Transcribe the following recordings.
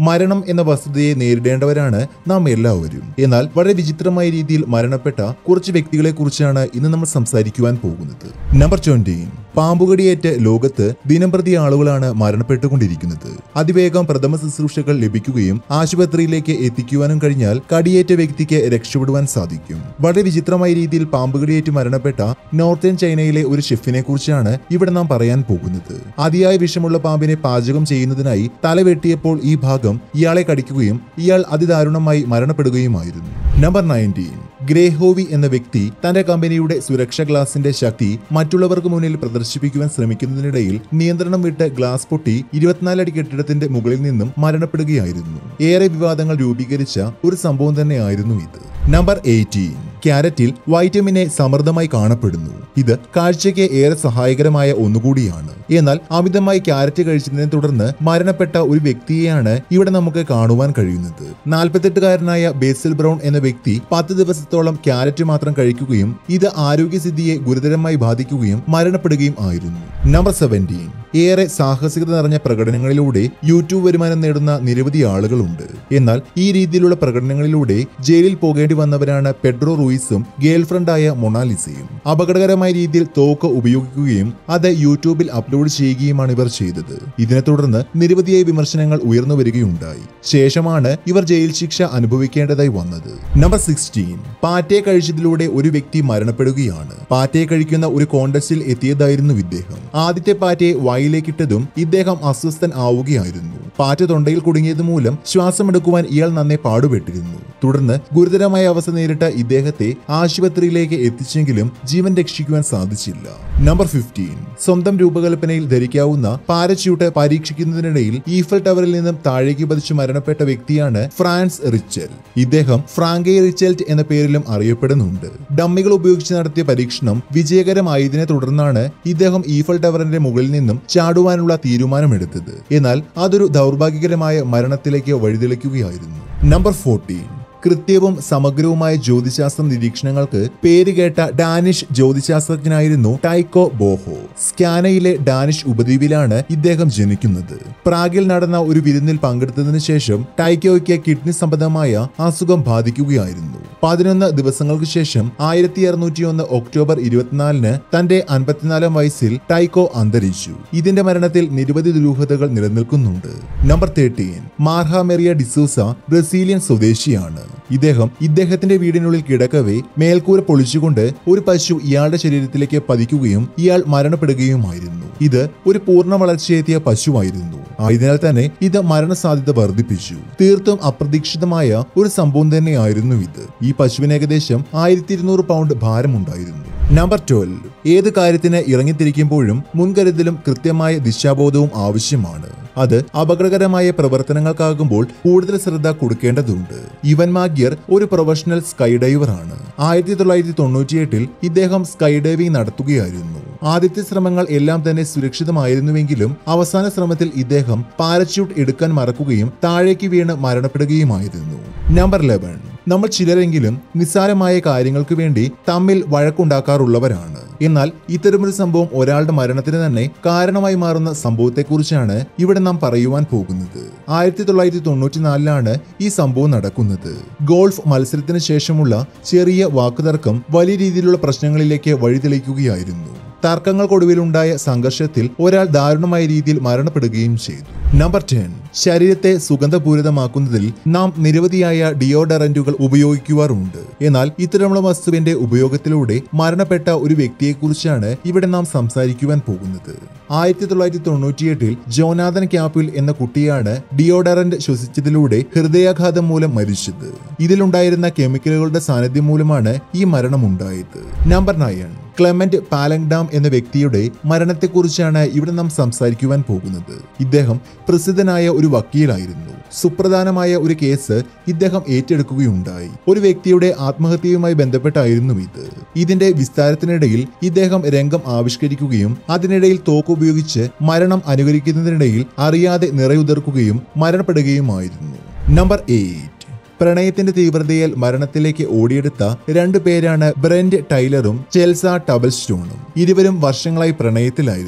മരണം എന്ന വസ്തുതയെ നേരിടേണ്ടവരാണ് നാം എല്ലാവരും എന്നാൽ വളരെ വിചിത്രമായ രീതിയിൽ മരണപ്പെട്ട കുറച്ച് വ്യക്തികളെ കുറിച്ചാണ് ഇന്ന് നമ്മൾ സംസാരിക്കുവാൻ പോകുന്നത് നമ്പർ ട്വന്റീൻ പാമ്പുകടിയേറ്റ് ലോകത്ത് ദിനംപ്രതി ആളുകളാണ് മരണപ്പെട്ടുകൊണ്ടിരിക്കുന്നത് അതിവേഗം പ്രഥമ ശുശ്രൂഷകൾ ലഭിക്കുകയും ആശുപത്രിയിലേക്ക് എത്തിക്കുവാനും കഴിഞ്ഞാൽ കടിയേറ്റ വ്യക്തിക്ക് രക്ഷപ്പെടുവാൻ സാധിക്കും വളരെ വിചിത്രമായ രീതിയിൽ പാമ്പുകടിയേറ്റ് മരണപ്പെട്ട നോർത്തേൺ ചൈനയിലെ ഒരു ഷെഫിനെ കുറിച്ചാണ് ഇവിടെ നാം പറയാൻ പോകുന്നത് അതിയായ വിഷമുള്ള പാമ്പിനെ പാചകം ചെയ്യുന്നതിനായി തല വെട്ടിയപ്പോൾ ഈ ഭാഗം ഇയാളെ കടിക്കുകയും ഇയാൾ അതിദാരുണമായി മരണപ്പെടുകയുമായിരുന്നു നമ്പർ നയൻറ്റീൻ ഗ്രേഹോവി എന്ന വ്യക്തി തന്റെ കമ്പനിയുടെ സുരക്ഷാ ഗ്ലാസിന്റെ ശക്തി മറ്റുള്ളവർക്ക് മുന്നിൽ പ്രദർശിപ്പിക്കുവാൻ ശ്രമിക്കുന്നതിനിടയിൽ നിയന്ത്രണം വിട്ട് ഗ്ലാസ് പൊട്ടി ഇരുപത്തിനാല് അടി കെട്ടിടത്തിന്റെ മുകളിൽ നിന്നും മരണപ്പെടുകയായിരുന്നു ഏറെ വിവാദങ്ങൾ രൂപീകരിച്ച ഒരു സംഭവം തന്നെയായിരുന്നു ഇത് നമ്പർ എയ്റ്റീൻ ക്യാരറ്റിൽ വൈറ്റമിൻ എ സമൃദ്ധമായി കാണപ്പെടുന്നു ഇത് കാഴ്ചയ്ക്ക് ഏറെ സഹായകരമായ ഒന്നുകൂടിയാണ് എന്നാൽ അമിതമായി ക്യാരറ്റ് കഴിച്ചതിനെ തുടർന്ന് മരണപ്പെട്ട ഒരു വ്യക്തിയെയാണ് ഇവിടെ നമുക്ക് കാണുവാൻ കഴിയുന്നത് നാൽപ്പത്തെട്ടുകാരനായ ബേസിൽ ബ്രൗൺ എന്ന വ്യക്തി പത്ത് ദിവസത്തോളം ക്യാരറ്റ് മാത്രം കഴിക്കുകയും ഇത് ആരോഗ്യസ്ഥിതിയെ ഗുരുതരമായി ബാധിക്കുകയും മരണപ്പെടുകയും ആയിരുന്നു നമ്പർ സെവൻറ്റീൻ ഏറെ സാഹസികത നിറഞ്ഞ പ്രകടനങ്ങളിലൂടെ യൂട്യൂബ് വരുമാനം നേടുന്ന നിരവധി ആളുകളുണ്ട് എന്നാൽ ഈ രീതിയിലുള്ള പ്രകടനങ്ങളിലൂടെ ജയിലിൽ പോകേണ്ടി വന്നവരാണ് പെഡ്രോ റൂയിസും ഗേൾഫ്രണ്ടായ മൊണാലിസയും അപകടകരമായ രീതിയിൽ തോക്ക് ഉപയോഗിക്കുകയും അത് യൂട്യൂബിൽ അപ്ലോഡ് ചെയ്യുകയുമാണ് ഇവർ ചെയ്തത് ഇതിനെ തുടർന്ന് നിരവധിയായ വിമർശനങ്ങൾ ഉയർന്നു വരികയുണ്ടായി ശേഷമാണ് ഇവർ ജയിൽ ശിക്ഷ അനുഭവിക്കേണ്ടതായി വന്നത് നമ്പർ സിക്സ്റ്റീൻ പാറ്റയെ കഴിച്ചതിലൂടെ ഒരു വ്യക്തി മരണപ്പെടുകയാണ് പാറ്റയെ കഴിക്കുന്ന ഒരു കോണ്ടസ്റ്റിൽ എത്തിയതായിരുന്നു ഇദ്ദേഹം ആദ്യത്തെ പാറ്റയെ വായിലേക്കിട്ടതും ഇദ്ദേഹം അസ്വസ്ഥൻ ആവുകയായിരുന്നു പാറ്റ തൊണ്ടയിൽ കുടുങ്ങിയത് മൂലം ശ്വാസമെടുക്കുവാൻ ഇയാൾ നന്നെ പാടുപെട്ടിരുന്നു തുടർന്ന് ഗുരുതരമായ അവസ്ഥ നേരിട്ട ഇദ്ദേഹത്തെ ആശുപത്രിയിലേക്ക് എത്തിച്ചെങ്കിലും ജീവൻ രക്ഷിക്കുവാൻ സാധിച്ചില്ല നമ്പർ ഫിഫ്റ്റീൻ സ്വന്തം രൂപകൽപ്പനയിൽ ധരിക്കാവുന്ന പാരച്യൂട്ട് പരീക്ഷിക്കുന്നതിനിടയിൽ ഈഫൽ ടവറിൽ നിന്നും താഴേക്ക് പതിച്ചു മരണപ്പെട്ട വ്യക്തിയാണ് ഫ്രാൻസ് റിച്ചൽ ഇദ്ദേഹം ഫ്രാങ്കെ റിച്ചൽറ്റ് എന്ന പേരിലും അറിയപ്പെടുന്നുണ്ട് ഡമ്മികൾ ഉപയോഗിച്ച് നടത്തിയ പരീക്ഷണം വിജയകരമായതിനെ തുടർന്നാണ് ഇദ്ദേഹം ഈഫൽ ടവറിന്റെ മുകളിൽ നിന്നും ചാടുവാനുള്ള തീരുമാനമെടുത്തത് എന്നാൽ അതൊരു ദൗർഭാഗ്യകരമായ മരണത്തിലേക്ക് വഴിതെളിക്കുകയായിരുന്നു നമ്പർ ഫോർട്ടീൻ കൃത്യവും സമഗ്രവുമായ ജ്യോതിശാസ്ത്ര നിരീക്ഷണങ്ങൾക്ക് പേരുകേട്ട ഡാനിഷ് ജ്യോതിശാസ്ത്രജ്ഞനായിരുന്നു ടൈക്കോ ബോഹോ സ്കാനയിലെ ഡാനിഷ് ഉപദ്വീപിലാണ് ഇദ്ദേഹം ജനിക്കുന്നത് പ്രാഗിൽ നടന്ന ഒരു വിരുന്നിൽ പങ്കെടുത്തതിനു ശേഷം ടൈക്കോയ്ക്ക് കിഡ്നി സംബന്ധമായ അസുഖം ബാധിക്കുകയായിരുന്നു പതിനൊന്ന് ദിവസങ്ങൾക്ക് ശേഷം ആയിരത്തി അറുന്നൂറ്റി ഒന്ന് ഒക്ടോബർ ഇരുപത്തിനാലിന് തന്റെ അൻപത്തിനാലാം വയസ്സിൽ ടൈക്കോ അന്തരിച്ചു ഇതിന്റെ മരണത്തിൽ നിരവധി ദുരൂഹതകൾ നിലനിൽക്കുന്നുണ്ട് number thirteen Marha Maria de Souza Brazilian സ്വദേശിയാണ് ഇദ്ദേഹം ഇദ്ദേഹത്തിന്റെ വീടിനുള്ളിൽ കിടക്കവേ മേൽക്കൂര പൊളിച്ചുകൊണ്ട് ഒരു പശു ഇയാളുടെ ശരീരത്തിലേക്ക് പതിക്കുകയും ഇയാൾ മരണപ്പെടുകയുമായിരുന്നു ഇത് ഒരു പൂർണ്ണ വളർച്ചയെത്തിയ പശുവായിരുന്നു ആയതിനാൽ തന്നെ ഇത് മരണസാധ്യത വർദ്ധിപ്പിച്ചു തീർത്തും അപ്രതീക്ഷിതമായ ഒരു സംഭവം തന്നെയായിരുന്നു ഇത് ഈ പശുവിന് ഏകദേശം ആയിരത്തി ഇരുന്നൂറ് പൗണ്ട് ഭാരമുണ്ടായിരുന്നു നമ്പർ ട്വൽവ് ഏത് കാര്യത്തിന് ഇറങ്ങിത്തിരിക്കുമ്പോഴും മുൻകരുതലും കൃത്യമായ ദിശാബോധവും ആവശ്യമാണ് അത് അപകടകരമായ പ്രവർത്തനങ്ങൾക്കാകുമ്പോൾ കൂടുതൽ ശ്രദ്ധ കൊടുക്കേണ്ടതുണ്ട് ഇവൻ മാഗ്യർ ഒരു പ്രൊഫഷണൽ സ്കൈ ഡൈവർ ആണ് ആയിരത്തി തൊള്ളായിരത്തി തൊണ്ണൂറ്റിയെട്ടിൽ ഇദ്ദേഹം സ്കൈ ഡൈവിംഗ് നടത്തുകയായിരുന്നു ആദ്യത്തെ ശ്രമങ്ങൾ എല്ലാം തന്നെ സുരക്ഷിതമായിരുന്നുവെങ്കിലും അവസാന ശ്രമത്തിൽ ഇദ്ദേഹം പാരച്യൂട്ട് എടുക്കാൻ മറക്കുകയും താഴേക്ക് വീണ് മരണപ്പെടുകയുമായിരുന്നു നമ്പർ ലെവൻ നമ്മൾ ചിലരെങ്കിലും നിസ്സാരമായ കാര്യങ്ങൾക്ക് വേണ്ടി തമ്മിൽ വഴക്കുണ്ടാക്കാറുള്ളവരാണ് എന്നാൽ ഇത്തരമൊരു സംഭവം ഒരാളുടെ മരണത്തിന് തന്നെ കാരണമായി മാറുന്ന സംഭവത്തെക്കുറിച്ചാണ് ഇവിടെ നാം പറയുവാൻ പോകുന്നത് ആയിരത്തി തൊള്ളായിരത്തി തൊണ്ണൂറ്റിനാലിലാണ് ഈ സംഭവം നടക്കുന്നത് ഗോൾഫ് മത്സരത്തിന് ശേഷമുള്ള ചെറിയ വാക്കുതർക്കം വലിയ രീതിയിലുള്ള പ്രശ്നങ്ങളിലേക്ക് വഴിതെളിക്കുകയായിരുന്നു തർക്കങ്ങൾക്കൊടുവിലുണ്ടായ സംഘർഷത്തിൽ ഒരാൾ ദാരുണമായ രീതിയിൽ മരണപ്പെടുകയും ചെയ്തു നമ്പർ ടെൻ ശരീരത്തെ സുഗന്ധപൂരിതമാക്കുന്നതിൽ നാം നിരവധിയായ ഡിയോഡറന്റുകൾ ഉപയോഗിക്കുവാറുണ്ട് എന്നാൽ ഇത്തരമുള്ള വസ്തുവിന്റെ ഉപയോഗത്തിലൂടെ മരണപ്പെട്ട ഒരു വ്യക്തിയെക്കുറിച്ചാണ് ഇവിടെ നാം സംസാരിക്കുവാൻ പോകുന്നത് ആയിരത്തി തൊള്ളായിരത്തി തൊണ്ണൂറ്റിയെട്ടിൽ ജോനാഥൻ ക്യാപ്പിൽ എന്ന കുട്ടിയാണ് ഡിയോഡറന്റ് ശ്വസിച്ചതിലൂടെ ഹൃദയാഘാതം മൂലം മരിച്ചത് ഇതിലുണ്ടായിരുന്ന കെമിക്കലുകളുടെ സാന്നിധ്യം മൂലമാണ് ഈ മരണമുണ്ടായത് നമ്പർ നയൻ ക്ലെമന്റ് പാലങ്ഡാം എന്ന വ്യക്തിയുടെ മരണത്തെക്കുറിച്ചാണ് ഇവിടെ നാം സംസാരിക്കുവാൻ പോകുന്നത് ഇദ്ദേഹം പ്രസിദ്ധനായ ഒരു വക്കീലായിരുന്നു സുപ്രധാനമായ ഒരു കേസ് ഇദ്ദേഹം ഏറ്റെടുക്കുകയുണ്ടായി ഒരു വ്യക്തിയുടെ ആത്മഹത്യയുമായി ബന്ധപ്പെട്ടായിരുന്നു ഇത് ഇതിന്റെ വിസ്താരത്തിനിടയിൽ ഇദ്ദേഹം രംഗം ആവിഷ്കരിക്കുകയും അതിനിടയിൽ തോക്കുപയോഗിച്ച് മരണം അനുകരിക്കുന്നതിനിടയിൽ അറിയാതെ നിറയുതിർക്കുകയും മരണപ്പെടുകയുമായിരുന്നു നമ്പർ എയ്റ്റ് പ്രണയത്തിന്റെ തീവ്രതയിൽ മരണത്തിലേക്ക് ഓടിയെടുത്ത രണ്ടു പേരാണ് ബ്രെന്റ് ടൈലറും ചെൽസ ടബൽസ്റ്റോണും ഇരുവരും വർഷങ്ങളായി പ്രണയത്തിലായിരുന്നു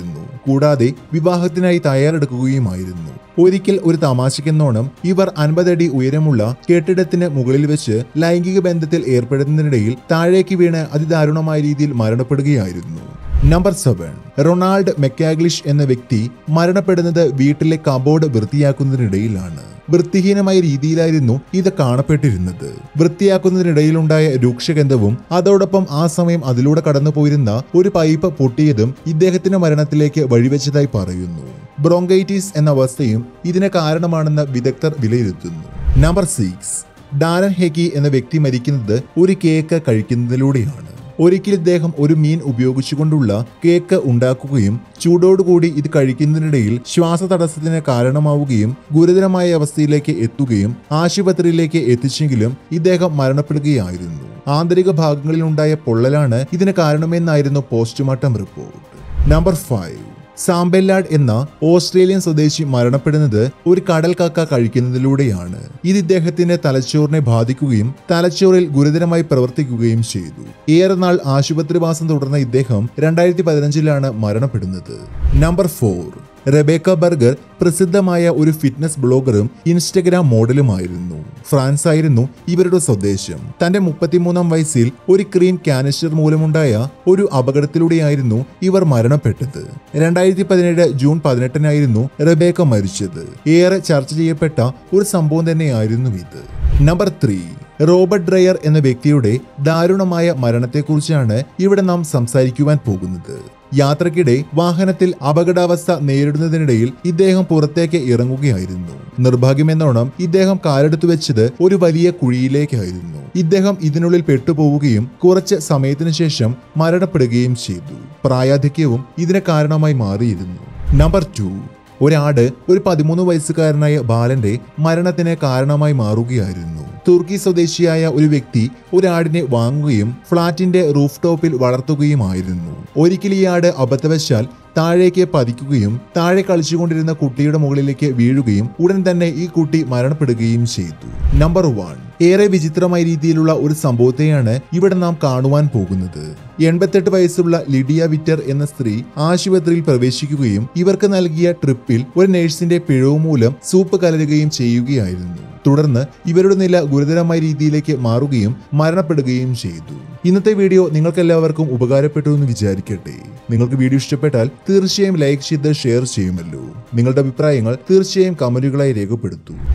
കൂടാതെ വിവാഹത്തിനായി തയ്യാറെടുക്കുകയുമായിരുന്നു ഒരിക്കൽ ഒരു തമാശക്കെന്നോണം ഇവർ അൻപതടി ഉയരമുള്ള കെട്ടിടത്തിന് മുകളിൽ വെച്ച് ലൈംഗിക ബന്ധത്തിൽ ഏർപ്പെടുന്നതിനിടയിൽ താഴേക്ക് വീണ് അതിദാരുണമായ രീതിയിൽ മരണപ്പെടുകയായിരുന്നു നമ്പർ സെവൻ റൊണാൾഡ് മെക്കാഗ്ലിഷ് എന്ന വ്യക്തി മരണപ്പെടുന്നത് വീട്ടിലെ കബോർഡ് വൃത്തിയാക്കുന്നതിനിടയിലാണ് വൃത്തിഹീനമായ രീതിയിലായിരുന്നു ഇത് കാണപ്പെട്ടിരുന്നത് വൃത്തിയാക്കുന്നതിനിടയിലുണ്ടായ രൂക്ഷഗന്ധവും അതോടൊപ്പം ആ സമയം അതിലൂടെ കടന്നുപോയിരുന്ന ഒരു പൈപ്പ് പൊട്ടിയതും ഇദ്ദേഹത്തിന്റെ മരണത്തിലേക്ക് വഴിവെച്ചതായി പറയുന്നു ബ്രോങ്കൈറ്റിസ് എന്ന അവസ്ഥയും ഇതിന് കാരണമാണെന്ന് വിദഗ്ധർ വിലയിരുത്തുന്നു നമ്പർ സിക്സ് ഡാരൻ ഹെക്കി എന്ന വ്യക്തി മരിക്കുന്നത് ഒരു കേക്ക് കഴിക്കുന്നതിലൂടെയാണ് ഒരിക്കൽ ഇദ്ദേഹം ഒരു മീൻ ഉപയോഗിച്ചുകൊണ്ടുള്ള കേക്ക് ഉണ്ടാക്കുകയും ചൂടോടുകൂടി ഇത് കഴിക്കുന്നതിനിടയിൽ ശ്വാസതടസ്സത്തിന് കാരണമാവുകയും ഗുരുതരമായ അവസ്ഥയിലേക്ക് എത്തുകയും ആശുപത്രിയിലേക്ക് എത്തിച്ചെങ്കിലും ഇദ്ദേഹം മരണപ്പെടുകയായിരുന്നു ആന്തരിക ഭാഗങ്ങളിലുണ്ടായ പൊള്ളലാണ് ഇതിന് കാരണമെന്നായിരുന്നു postmortem report number five Sam Ballard എന്ന ഓസ്ട്രേലിയൻ സ്വദേശി മരണപ്പെടുന്നത് ഒരു കടൽ കാക്ക കഴിക്കുന്നതിലൂടെയാണ് ഇത് ഇദ്ദേഹത്തിന്റെ തലച്ചോറിനെ ബാധിക്കുകയും തലച്ചോറിൽ ഗുരുതരമായി പ്രവർത്തിക്കുകയും ചെയ്തു ഏറെ നാൾ ആശുപത്രിവാസം തുടർന്ന ഇദ്ദേഹം രണ്ടായിരത്തി പതിനഞ്ചിലാണ് മരണപ്പെടുന്നത് നമ്പർ ഫോർ റെബേക്ക ബർഗർ പ്രസിദ്ധമായ ഒരു ഫിറ്റ്നസ് ബ്ലോഗറും ഇൻസ്റ്റഗ്രാം മോഡലുമായിരുന്നു ഫ്രാൻസ് ആയിരുന്നു ഇവരുടെ സ്വദേശം തന്റെ മുപ്പത്തിമൂന്നാം വയസ്സിൽ ഒരു ക്രീം കാനിസ്റ്റർ മൂലമുണ്ടായ ഒരു അപകടത്തിലൂടെയായിരുന്നു ഇവർ മരണപ്പെട്ടത് രണ്ടായിരത്തി പതിനേഴ് ജൂൺ പതിനെട്ടിനായിരുന്നു റെബേക്ക മരിച്ചത് ഏറെ ചർച്ച ചെയ്യപ്പെട്ട ഒരു സംഭവം തന്നെയായിരുന്നു ഇത് നമ്പർ ത്രീ റോബർട്ട് ഡ്രയർ എന്ന വ്യക്തിയുടെ ദാരുണമായ മരണത്തെക്കുറിച്ചാണ് ഇവിടെ നാം സംസാരിക്കുവാൻ പോകുന്നത് യാത്രക്കിടെ വാഹനത്തിൽ അപകടാവസ്ഥ നേരിടുന്നതിനിടയിൽ ഇദ്ദേഹം പുറത്തേക്ക് ഇറങ്ങുകയായിരുന്നു നിർഭാഗ്യമെന്നോണം ഇദ്ദേഹം കാലെടുത്തു വെച്ചത് ഒരു വലിയ കുഴിയിലേക്കായിരുന്നു ഇദ്ദേഹം ഇതിനുള്ളിൽ പെട്ടുപോവുകയും കുറച്ച് സമയത്തിനു ശേഷം മരണപ്പെടുകയും ചെയ്തു പ്രായാധിക്യവും ഇതിന് കാരണമായി മാറിയിരുന്നു നമ്പർ ടു ഒരാട് ഒരു പതിമൂന്ന് വയസ്സുകാരനായ ബാലന്റെ മരണത്തിന് കാരണമായി മാറുകയായിരുന്നു തുർക്കി സ്വദേശിയായ ഒരു വ്യക്തി ഒരാടിനെ വാങ്ങുകയും ഫ്ളാറ്റിന്റെ റൂഫ് ടോപ്പിൽ വളർത്തുകയുമായിരുന്നു ഒരിക്കൽ ഈ ആട് അബദ്ധവശാൽ താഴേക്ക് പതിക്കുകയും താഴെ കളിച്ചുകൊണ്ടിരുന്ന കുട്ടിയുടെ മുകളിലേക്ക് വീഴുകയും ഉടൻ തന്നെ ഈ കുട്ടി മരണപ്പെടുകയും ചെയ്തു നമ്പർ വൺ ഏറെ വിചിത്രമായ രീതിയിലുള്ള ഒരു സംഭവത്തെയാണ് ഇവിടെ നാം കാണുവാൻ പോകുന്നത് എൺപത്തെട്ട് വയസ്സുള്ള ലിഡിയ വിറ്റർ എന്ന സ്ത്രീ ആശുപത്രിയിൽ പ്രവേശിക്കുകയും ഇവർക്ക് നൽകിയ ട്രിപ്പിൽ ഒരു നഴ്സിന്റെ പിഴവ് മൂലം സൂപ്പ് കലരുകയും ചെയ്യുകയായിരുന്നു തുടർന്ന് ഇവരുടെ നില ഗുരുതരമായ രീതിയിലേക്ക് മാറുകയും മരണപ്പെടുകയും ചെയ്തു ഇന്നത്തെ വീഡിയോ നിങ്ങൾക്കെല്ലാവർക്കും ഉപകാരപ്പെട്ടു എന്ന് വിചാരിക്കട്ടെ നിങ്ങൾക്ക് വീഡിയോ ഇഷ്ടപ്പെട്ടാൽ തീർച്ചയായും ലൈക്ക് ചെയ്ത് ഷെയർ ചെയ്യുമല്ലോ നിങ്ങളുടെ അഭിപ്രായങ്ങൾ തീർച്ചയായും കമന്റുകളായി രേഖപ്പെടുത്തൂ